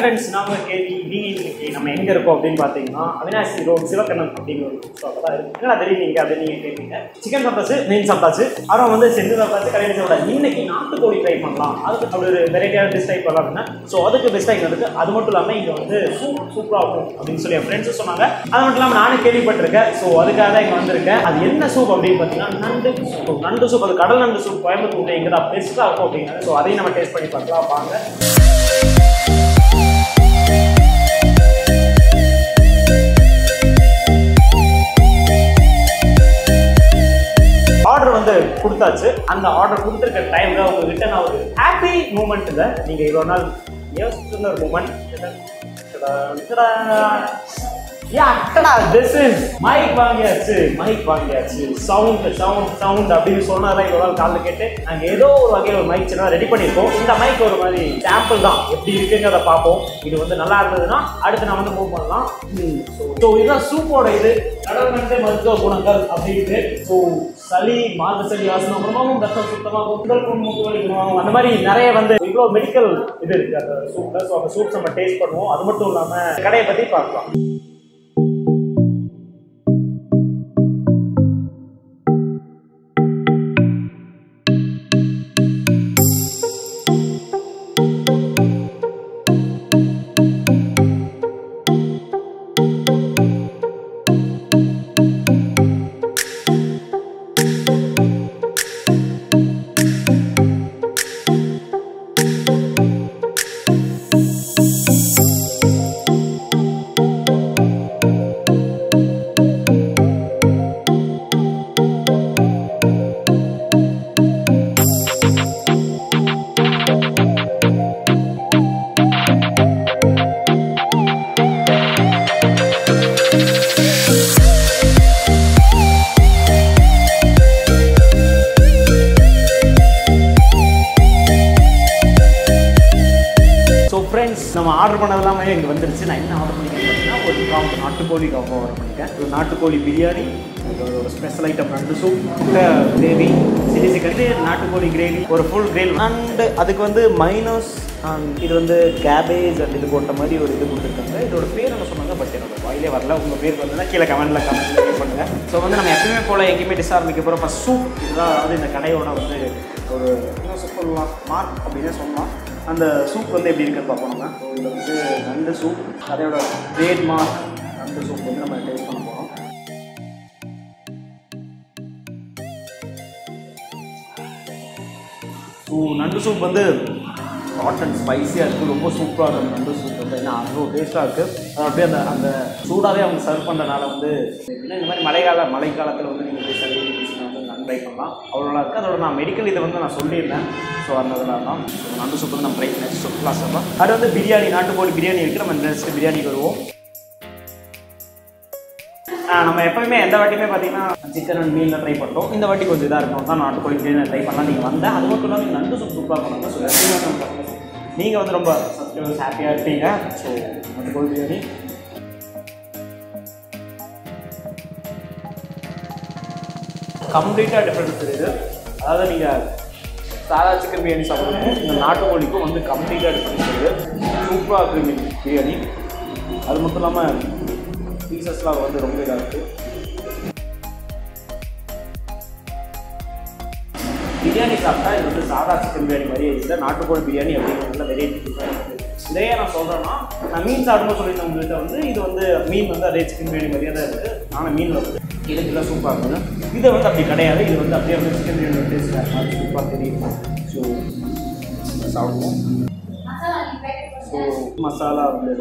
Friends நாம கேள்வி நீங்க இன்னைக்கு நம்ம எங்க இருக்கோம் அப்படின்னு பாத்தீங்கன்னா அவினாசி ரோட் சிவக்கண்ணன் அப்படிங்கிற ஒரு ஸ்டாப் தான் இருக்கு என்னடா தெரியும் நீங்க அப்படின்னு நீங்க கேட்பீங்க சிக்கன் சாப்பிட்டாச்சு மீன் சாப்பிட்டாச்சு அப்புறம் வந்து செஞ்சு சாப்பிட்டாச்சு கடையில் சாப்பிட்டா இன்னைக்கு நாட்டுக்கோழி ட்ரை பண்ணலாம் அதுக்கு அப்படி ஒரு வெரைட்டியான டிஷ் ட்ரை பண்ணலாம் அப்படின்னா ஸோ அதுக்கு பெஸ்ட்டாக இங்கே இருக்கு அது மட்டும் இல்லாமல் இங்கே வந்து சூப் சூப்பராக இருக்கும் அப்படின்னு சொல்லி என் ஃப்ரெண்ட்ஸும் சொன்னாங்க அது மட்டும் இல்லாமல் நானும் கேள்விப்பட்டிருக்கேன் ஸோ அதுக்காக தான் இங்கே வந்திருக்கேன் அது என்ன சூப் அப்படின்னு பார்த்தீங்கன்னா நண்டு சூப் நண்டு சூப் அது கடல் நண்டு சூப் கோயம்புத்தூர் இங்கே தான் பெஸ்ட்டாக இருக்கும் அப்படிங்கிறது ஸோ அதையும் நம்ம டேஸ்ட் பண்ணி பார்க்கலாம் வாங்க ஆர்டர் வந்து கொடுத்தாச்சு அந்த ஆர்டர் கொடுத்துருக்க டைம்ல உங்ககிட்ட நான் ஒரு ஹாப்பி மூமெண்ட்ல நீங்க இவ்வளோ நாள் யோசிச்சுருந்த ஒரு மூமெண்ட் திஸ் இஸ் மைக் வாங்கியாச்சு மைக் வாங்கியாச்சு சவுண்ட் சவுண்ட் சவுண்ட் அப்படின்னு சொன்னதெல்லாம் இவ்வளோ நாள் காலைல கேட்டு நாங்கள் ஏதோ ஒரு வகையில் ஒரு மைக் சின்ன ரெடி பண்ணியிருக்கோம் இந்த மைக் ஒரு மாதிரி சாம்பிள் தான் எப்படி இருக்குங்கிறத பார்ப்போம் இது வந்து நல்லா இருந்ததுன்னா அடுத்து நான் வந்து மூவ் பண்ணலாம் ஸோ இதுதான் சூப்போட இது கடல் நண்டு மருத்துவ குணங்கள் அப்படின்ட்டு ஸோ சளி மார்பு சளி வாசனம் குணமாகவும் ரத்தம் சுத்தமாகவும் உடல் புண் மூக்கு வலி குணமாகவும் அந்த மாதிரி நிறைய வந்து இவ்வளோ மெடிக்கல் இது இருக்கு அந்த சூப்ல ஸோ அந்த சூப்ஸ் நம்ம டேஸ்ட் பண்ணுவோம் அது மட்டும் இல்லாமல் கடையை பற்றி பார்க்கலாம் ஸோ ஃப்ரெண்ட்ஸ் நம்ம ஆர்டர் பண்ணது எல்லாமே இங்கே வந்துருச்சு நான் என்ன ஆர்டர் பண்ணிருக்கேன் பார்த்தீங்கன்னா ஒரு காம்போ நாட்டுக்கோழி காம்போ ஆர்டர் பண்ணிட்டேன் ஒரு நாட்டுக்கோழி பிரியாணி ஒரு ஒரு ஸ்பெஷல் ஐட்டம் ரெண்டு சூப் கிரேவி சில்லி சிக்கன் நாட்டுக்கோழி கிரேவி ஒரு ஃபுல் கிரேவி அண்ட் அதுக்கு வந்து மைனஸ் இது வந்து கேபேஜ் அண்ட் இது போட்ட மாதிரி ஒரு இது கொடுத்துருக்காங்க இதோட பேர் என்ன சொன்னாங்க பட் என்னோட வாயிலே வரல உங்கள் பேர் வந்ததுன்னா கீழே கமெண்ட்டில் கமெண்ட் பண்ணுங்கள் ஸோ வந்து நம்ம எப்பயுமே போல் எங்கேயுமே டிஷ் ஆரம்பிக்க போகிறோம் ஃபஸ்ட் சூப் இதுதான் அதாவது இந்த கடையோட வந்து ஒரு என்ன சொல்லலாம் மார்க் அப்படின்னே சொல்லலாம் அந்த சூப் வந்து எப்படி இருக்குன்னு பார்ப்போம் நம்ம ஸோ இதில் வந்து நண்டு சூப் அதையோட கிரேட் மார்க் நண்டு சூப் வந்து நம்ம டேஸ்ட் பண்ண போகிறோம் ஸோ நண்டு சூப் வந்து ஹாட் அண்ட் ஸ்பைஸியாக இருக்குது ரொம்ப சூப்பராக இருக்கும் நண்டு சூப் வந்து ஏன்னா அவ்வளோ டேஸ்ட்டாக இருக்குது அது அப்படியே அந்த அந்த சூடாகவே அவங்க சர்வ் பண்ணுறதுனால வந்து எப்படின்னா இந்த மாதிரி மழைக்கால மழைக்காலத்தில் வந்து நீங்கள் போய் சளி இருந்துச்சுன்னா வந்து நண்டு ட்ரை பண்ணலாம் அவ்வளோ நல்லா இருக்குது அதோட நான் மெடிக்கல் இதை வந்து நான் சொல்லியிருந்தேன் ஸோ அந்த இதெல்லாம் தான் ஸோ நண்டு சூப் வந்து நம்ம ட்ரை நெக்ஸ்ட் சூப் கிளாஸ் சொல்லலாம் அது வந்து பிரியாணி நாட்டுக்கோழி பிரியாணி இருக்குது நம்ம நெக்ஸ்ட் பிரியாணிக்கு வருவோம் ஆ, நம்ம எப்பவுமே எந்த வாட்டியுமே பார்த்தீங்கன்னா சிக்கன் அண்ட் மீனில் ட்ரை பண்ணுறோம் இந்த வாட்டி கொஞ்சம் இதாக இருக்கும் தான் நாட்டுக்கோழி பிரியாணி ட்ரை பண்ணலாம் நீங்கள் வந்தால் அது மட்டும் இல்லாமல் நண்டு சூப் சூப்பராக பண்ணாங்க ஸோ ரெண்டுமே நம்ம நீங்கள் வந்து ரொம்ப சப்ஸ்கிரைபர்ஸ் ஹாப்பியாக இருப்பீங்க ஸோ நாட்டுக்கோழி பிரியாணி கம்ப்ளீட்டாக டிஃப்ரென்ஸ் தெரியுது அதாவது நீங்கள் சாதா சிக்கன் பிரியாணி சாப்பிடுறதுக்கும் இந்த நாட்டுக்கோழிக்கும் வந்து கம்ப்ளீட்டாக டிஃப்ரென்ஸ் தெரியுது சூப்பராக இருக்குது பிரியாணி அது மட்டும் இல்லாமல் பீசஸ்லாம் வந்து ரொம்ப இதாக இருக்குது பிரியாணி சாப்பிட்டா இது வந்து சாதா சிக்கன் பிரியாணி மாதிரியே இல்லை நாட்டுக்கோழி பிரியாணி அப்படிங்கிறதுல வெரைட்டி இதையே நான் சொல்கிறேன்னா நான் மீன் சாப்பிடும்போது சொல்லியிருந்தேன் உங்கள்கிட்ட வந்து இது வந்து மீன் வந்து அதே சிக்கன் பிரியாணி மாதிரியே தான் இருக்குது ஆனால் மீனில் வந்து இதுக்கெல்லாம் சூப்பராக இருக்குது இது வந்து அப்படி கிடையாது இது வந்து அப்படியே வந்து சிக்கன் பிரியாணி டேஸ்ட் அது சூப்பராக தெரியும் ஸோ சாப்பிடுவோம் ஸோ மசாலா வந்து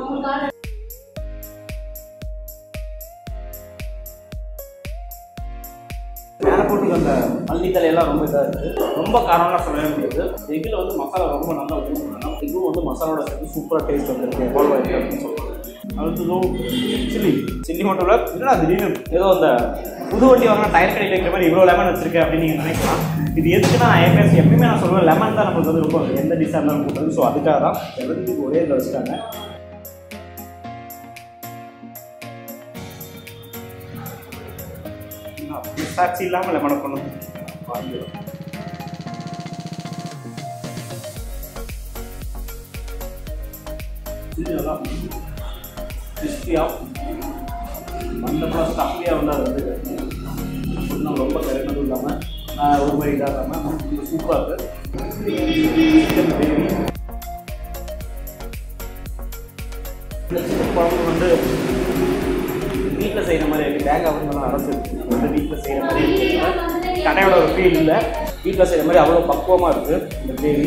மேலே போட்டு அந்த மல்லித்தலையெல்லாம் ரொம்ப இதாக இருக்குது ரொம்ப காரம்லாம் சொல்லவே முடியாது எக்கில் வந்து மசாலா ரொம்ப நல்லா ஊற்றணும் இதுவும் வந்து மசாலாவோட சேர்த்து சூப்பராக டேஸ்ட் வந்துருக்கு எவ்வளோ இருக்குது அப்படின்னு சொல்லுவாங்க அடுத்ததும் சில்லி சில்லி மட்டும் இல்லை என்னடா திடீர்னு ஏதோ அந்த புது வண்டி வாங்கினா டயர் கடையில் இருக்கிற மாதிரி இவ்வளோ லெமன் வச்சிருக்கேன் அப்படின்னு நீங்கள் நினைக்கலாம் இது எதுக்குன்னா நான் எப்பயும் எப்பயுமே நான் சொல்லுவேன் லெமன் தான் நம்மளுக்கு வந்து ரொம்ப எந்த டிஷ்ஷாக இருந்தாலும் போட்டது ஸோ அதுக்காக தான் ரெண்டுக்கு ஒரே இதில் வச்சுட்டாங்க சாட்சி இல்லாமல் லெமனை கொண்டு வாங்கிடும் இது நல்லா கிறிஸ்பியாக மந்தமாக ஸ்டஃபியாக வந்து அது வந்து இன்னும் ரொம்ப கரைனதும் இல்லாமல் ஒரு மாதிரி இதாக இல்லாமல் சூப்பராக இருக்குது சிக்கன் கிரேவி இந்த சிக்கன் குழம்பு வந்து வீட்டில் செய்கிற மாதிரி இருக்குது தேங்காய் வந்து அரசு வந்து வீட்டில் செய்கிற மாதிரி இருக்குது கடையோட ஒரு ஃபீல் இல்லை வீட்டில் செய்கிற மாதிரி அவ்வளோ பக்குவமாக இருக்குது இந்த கிரேவி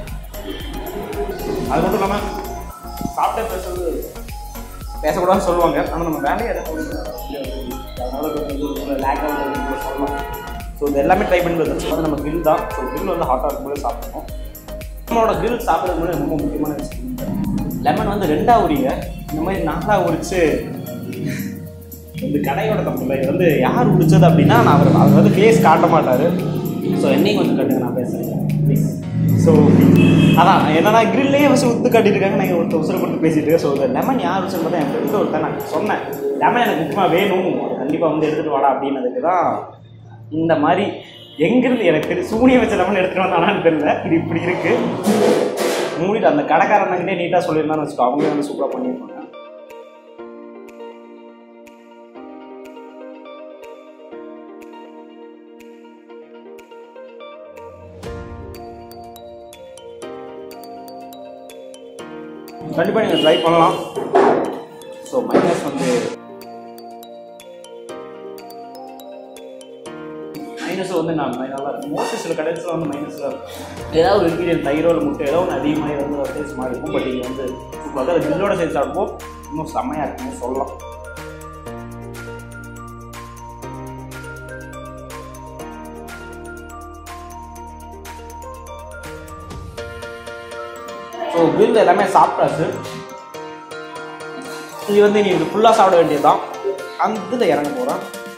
அது மட்டும் இல்லாமல் சாப்பிட்ட பேசுறது பேசக்கூடாதுன்னு சொல்லுவாங்க ஆனால் நம்ம வேலையை எதை அதனால கொஞ்சம் லேக் சொல்லலாம் ஸோ இது எல்லாமே ட்ரை பண்ணி வந்து வந்து நம்ம grill தான் ஸோ grill வந்து ஹாட்டாக இருக்கும்போது சாப்பிடணும் நம்மளோட grill சாப்பிட்றது முன்னாடி ரொம்ப முக்கியமான விஷயம் லெமன் வந்து ரெண்டா உரிங்க இந்த மாதிரி நாலா உரிச்சு இந்த கடையோட தப்பு இல்லை இது வந்து யார் உடிச்சது அப்படின்னா நான் அவர் அவர் வந்து ஃபேஸ் காட்ட மாட்டார் ஸோ என்னையும் கொஞ்சம் கட்டுங்க நான் பேசுகிறேன் ப்ளீஸ் ஸோ அதான் என்னன்னா கிரில்லே வச்சு உத்து காட்டியிருக்காங்க நான் ஒரு உசுரை கொடுத்து பேசிட்டு இருக்கேன் ஸோ இந்த லெமன் யார் வச்சுன்னு பார்த்தா என் ஃப்ரெண்டு ஒருத்தன் நான் சொன்னேன் லெமன் எனக்கு முக்கியமாக வேணும் அது கண்டிப்பாக வந்து எடுத்துகிட்டு வாடா அப்படின்னதுக்கு தான் இந்த மாதிரி எங்கிருந்து எனக்கு தெரியும் சூனியம் வச்ச லெமன் எடுத்துகிட்டு வந்தானான்னு தெரியல இது இப்படி இருக்குது மூடிட்டு அந்த கடைக்காரன்கிட்டே நீட்டாக சொல்லியிருந்தான்னு வச்சுக்கோ அவங்களே வந்து சூப்பராக பண்ணியிருப்பாங்க கண்டிப்பாக நீங்கள் ட்ரை பண்ணலாம் ஸோ மைனஸ் வந்து மைனஸ் வந்து நான் நல்லா இருக்கும் மோஸ்ட்லி சில கடைசியில் வந்து மைனஸில் ஏதாவது ஒரு இன்க்ரீடியன்ட் தயிரோ இல்லை முட்டை ஏதோ ஒன்று அதிகமாக வந்து சைஸ் மாதிரி இருக்கும் பட் இங்கே வந்து சூப்பராக அது கில்லோட சைஸ் ஆடும்போது இன்னும் செம்மையாக இருக்குன்னு சொல்லலாம் ஸோ grill எல்லாமே சாப்பிட்டாச்சு இது வந்து நீ இது ஃபுல்லாக சாப்பிட வேண்டியதுதான் அந்த இதில் இறங்க போகிறேன்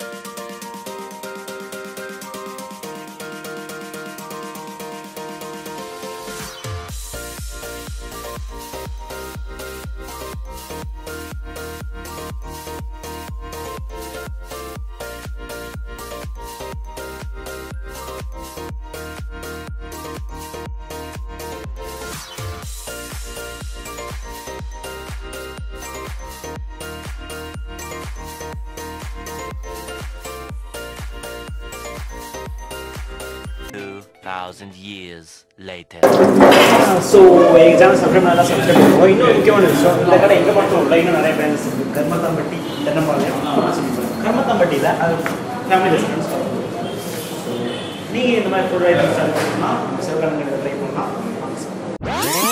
Two thousand years later. So எங்கள் சேனல் சப்ஸ்கிரைப் நல்லா சப்ஸ்கிரைப் பண்ணுவோம் இன்னும் முக்கியமான விஷயம் இந்த கடை எங்கே மட்டும் இல்லை இன்னும் நிறைய பிரான்ஸ் இருக்குது கர்மத்தாம்பட்டி தென்னம்பாளையம் கர்மத்தாம்பட்டியில் அது ஃபேமிலி ரெஸ்டாரண்ட்ஸ் நீங்கள் இந்த மாதிரி ஃபுட் ஐட்டம்ஸ் பண்ணால் சிவகங்கை ட்ரை பண்ணலாம்